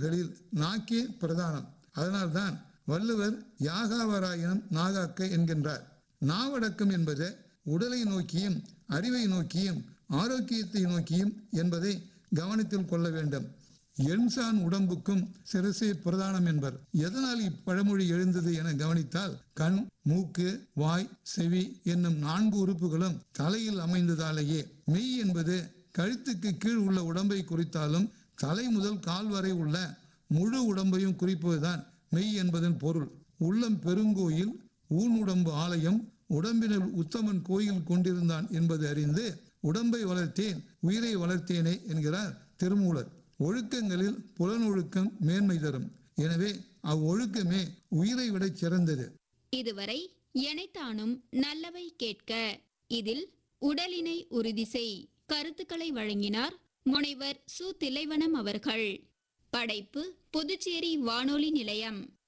உறுப்புகளில் நாக்கே பிரதானம் அதனால்தான் வள்ளுவர் யாகாவராயினும் நாகாக்க என்கின்றார் நாவடக்கம் என்பது உடலை நோக்கியும் அறிவை நோக்கியும் ஆரோக்கியத்தை நோக்கியும் என்பதை கவனத்தில் கொள்ள வேண்டும் எண்சான் உடம்புக்கும் சிரசே பிரதானம் என்பர் எதனால் இப்பழமொழி எழுந்தது என கவனித்தால் கண் மூக்கு வாய் செவி என்னும் நான்கு உறுப்புகளும் தலையில் அமைந்ததாலேயே மெய் என்பது கழுத்துக்கு கீழ் உள்ள உடம்பை குறித்தாலும் தலை முதல் கால் வரை உள்ள முழு உடம்பையும் குறிப்பதுதான் மெய் என்பதன் பொருள் உள்ளம் பெருங்கோயில் ஊன் உடம்பு ஆலயம் உடம்பினுள் உத்தமன் கோயில் கொண்டிருந்தான் என்பது அறிந்து உடம்பை வளர்த்தேன் உயிரை வளர்த்தேனே என்கிறார் திருமூலர் ஒழுக்கங்களில் புலனொழுக்கம் மேன்மை தரும் எனவே அவ்வொழுக்கமே உயிரை விட சிறந்தது இதுவரை எனைத்தானும் நல்லவை கேட்க இதில் உடலினை உறுதி செய் கருத்துக்களை வழங்கினார் முனைவர் சு திலைவனம் அவர்கள் படைப்பு புதுச்சேரி வானொலி நிலையம்